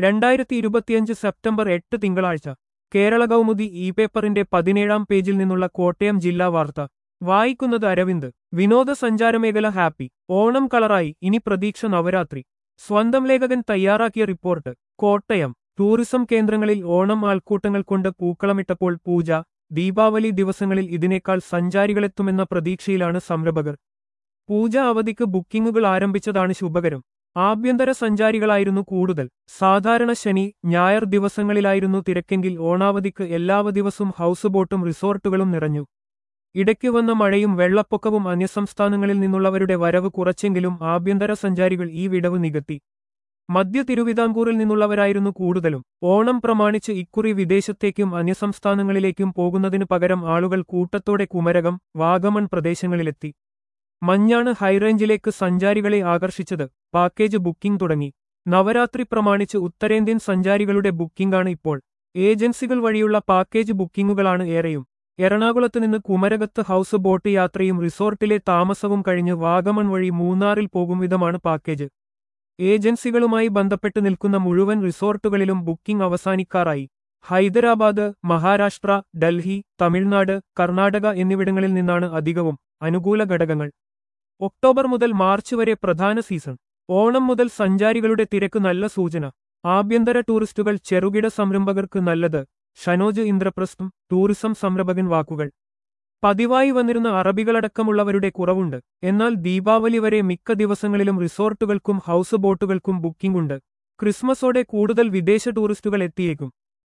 രണ്ടായിരത്തി ഇരുപത്തിയഞ്ച് സെപ്റ്റംബർ എട്ട് തിങ്കളാഴ്ച കേരള കൗമുദി ഇ പേപ്പറിന്റെ പതിനേഴാം പേജിൽ നിന്നുള്ള കോട്ടയം ജില്ലാ വാർത്ത വായിക്കുന്നത് അരവിന്ദ് വിനോദസഞ്ചാരമേഖല ഹാപ്പി ഓണം കളറായി ഇനി പ്രതീക്ഷ നവരാത്രി സ്വന്തം ലേഖകൻ തയ്യാറാക്കിയ റിപ്പോർട്ട് കോട്ടയം ടൂറിസം കേന്ദ്രങ്ങളിൽ ഓണം ആൾക്കൂട്ടങ്ങൾ കൊണ്ട് പൂക്കളമിട്ടപ്പോൾ പൂജ ദീപാവലി ദിവസങ്ങളിൽ ഇതിനേക്കാൾ സഞ്ചാരികളെത്തുമെന്ന പ്രതീക്ഷയിലാണ് സംരംഭകർ പൂജ അവധിക്ക് ബുക്കിംഗുകൾ ആരംഭിച്ചതാണ് ശുഭകരം ആഭ്യന്തര സഞ്ചാരികളായിരുന്നു കൂടുതൽ സാധാരണ ശനി ഞായർ ദിവസങ്ങളിലായിരുന്നു തിരക്കെങ്കിൽ ഓണാവധിക്ക് എല്ലാ ദിവസവും ഹൗസ് ബോട്ടും റിസോർട്ടുകളും നിറഞ്ഞു ഇടയ്ക്ക് വന്ന മഴയും വെള്ളപ്പൊക്കവും അന്യസംസ്ഥാനങ്ങളിൽ നിന്നുള്ളവരുടെ വരവ് കുറച്ചെങ്കിലും ആഭ്യന്തര സഞ്ചാരികൾ ഈ വിടവ് നികത്തി മധ്യ തിരുവിതാംകൂറിൽ നിന്നുള്ളവരായിരുന്നു കൂടുതലും ഓണം പ്രമാണിച്ച് ഇക്കുറി വിദേശത്തേക്കും അന്യസംസ്ഥാനങ്ങളിലേക്കും പോകുന്നതിനു പകരം ആളുകൾ കൂട്ടത്തോടെ കുമരകം വാഗമൺ പ്രദേശങ്ങളിലെത്തി മഞ്ഞാണ് ഹൈറേഞ്ചിലേക്ക് സഞ്ചാരികളെ ആകർഷിച്ചത് പാക്കേജ് ബുക്കിംഗ് തുടങ്ങി നവരാത്രി പ്രമാണിച്ച് ഉത്തരേന്ത്യൻ സഞ്ചാരികളുടെ ബുക്കിംഗാണ് ഇപ്പോൾ ഏജൻസികൾ വഴിയുള്ള പാക്കേജ് ബുക്കിംഗുകളാണ് ഏറെയും എറണാകുളത്ത് നിന്ന് കുമരകത്ത് ഹൗസ് ബോട്ട് യാത്രയും റിസോർട്ടിലെ താമസവും കഴിഞ്ഞ് വാഗമൺ വഴി മൂന്നാറിൽ പോകും വിധമാണ് പാക്കേജ് ഏജൻസികളുമായി ബന്ധപ്പെട്ട് നിൽക്കുന്ന മുഴുവൻ റിസോർട്ടുകളിലും ബുക്കിംഗ് അവസാനിക്കാറായി ഹൈദരാബാദ് മഹാരാഷ്ട്ര ഡൽഹി തമിഴ്നാട് കർണാടക എന്നിവിടങ്ങളിൽ നിന്നാണ് അധികവും അനുകൂല ഘടകങ്ങൾ ഒക്ടോബർ മുതൽ മാർച്ച് വരെ പ്രധാന സീസൺ ഓണം മുതൽ സഞ്ചാരികളുടെ തിരക്ക് നല്ല സൂചന ആഭ്യന്തര ടൂറിസ്റ്റുകൾ ചെറുകിട സംരംഭകർക്ക് നല്ലത് ഷനോജ് ഇന്ദ്രപ്രസ്ഥം ടൂറിസം സംരംഭകൻ വാക്കുകൾ പതിവായി വന്നിരുന്ന അറബികളടക്കമുള്ളവരുടെ കുറവുണ്ട് എന്നാൽ ദീപാവലി വരെ മിക്ക ദിവസങ്ങളിലും റിസോർട്ടുകൾക്കും ഹൗസ് ബോട്ടുകൾക്കും ബുക്കിംഗ് ഉണ്ട് ക്രിസ്മസോടെ കൂടുതൽ വിദേശ ടൂറിസ്റ്റുകൾ എത്തിയേക്കും